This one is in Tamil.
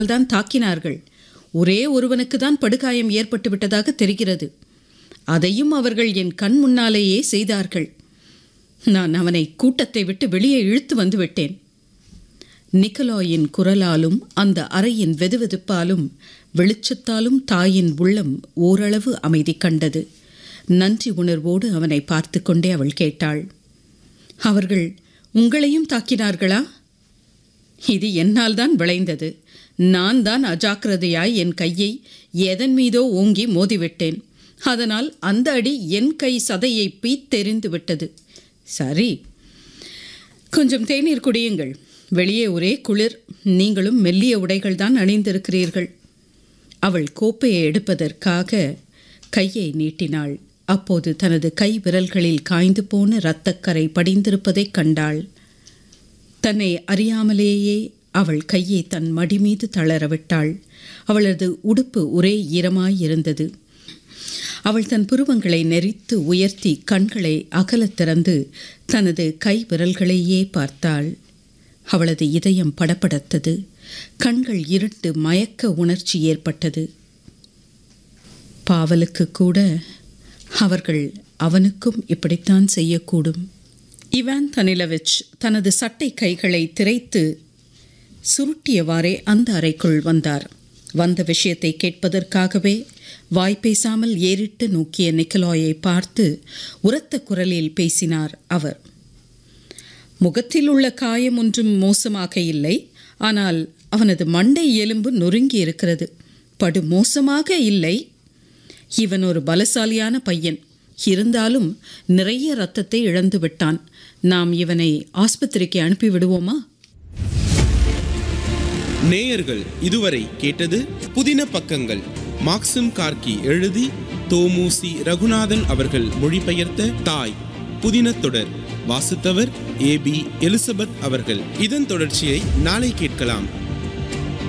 தான் தாக்கினார்கள் ஒரே ஒருவனுக்கு தான் படுகாயம் ஏற்பட்டு விட்டதாக தெரிகிறது அதையும் அவர்கள் என் கண் முன்னாலேயே செய்தார்கள் நான் அவனை கூட்டத்தை விட்டு வெளியே இழுத்து வந்து விட்டேன் நிக்கலாயின் குரலாலும் அந்த அறையின் வெதுவெதுப்பாலும் வெளிச்சத்தாலும் தாயின் உள்ளம் ஓரளவு அமைதி கண்டது நன்றி உணர்வோடு அவனை பார்த்து கொண்டே அவள் கேட்டாள் அவர்கள் உங்களையும் தாக்கினார்களா இது என்னால் தான் விளைந்தது நான் தான் அஜாக்கிரதையாய் என் கையை எதன் மீதோ ஓங்கி மோதிவிட்டேன் அதனால் அந்த அடி என் கை சதையை பீத்தெறிந்து விட்டது சரி கொஞ்சம் தேநீர் குடியுங்கள் வெளியே ஒரே குளிர் நீங்களும் மெல்லிய உடைகள் தான் அணிந்திருக்கிறீர்கள் அவள் கோப்பையை எடுப்பதற்காக கையை நீட்டினாள் அப்போது தனது கை விரல்களில் காய்ந்து போன இரத்தக்கரை படிந்திருப்பதைக் கண்டாள் தன்னை அறியாமலேயே அவள் கையை தன் மடி மீது தளரவிட்டாள் அவளது உடுப்பு ஒரே ஈரமாயிருந்தது அவள் தன் புருவங்களை நெறித்து உயர்த்தி கண்களை அகலத் திறந்து தனது கை விரல்களையே பார்த்தாள் அவளது இதயம் படபடத்தது கண்கள் இருட்டு மயக்க உணர்ச்சி ஏற்பட்டது பாவலுக்கு கூட அவர்கள் அவனுக்கும் இப்படித்தான் செய்யக்கூடும் இவான் தனிலவிச் தனது சட்டை கைகளை திரைத்து சுருட்டியவாறே அந்த அறைக்குள் வந்தார் வந்த விஷயத்தை கேட்பதற்காகவே வாய் பேசாமல் ஏறிட்டு நோக்கிய நிக்கலாயை பார்த்து உரத்த குரலில் பேசினார் அவர் முகத்தில் உள்ள காயம் ஒன்றும் மோசமாக இல்லை ஆனால் அவனது மண்டை எலும்பு நொறுங்கி இருக்கிறது படு மோசமாக இல்லை இவன் ஒரு பலசாலியான பையன் இருந்தாலும் நிறைய ரத்தத்தை இழந்து விட்டான் நாம் இவனை ஆஸ்பத்திரிக்கு அனுப்பி விடுவோமா நேயர்கள் இதுவரை கேட்டது புதின பக்கங்கள் மாக்சிம் கார்கி எழுதி தோமுசி ரகுநாதன் அவர்கள் மொழிபெயர்த்த தாய் புதின தொடர் வாசித்தவர் ஏ பி எலிசபெத் அவர்கள் இதன் தொடர்ச்சியை நாளை கேட்கலாம்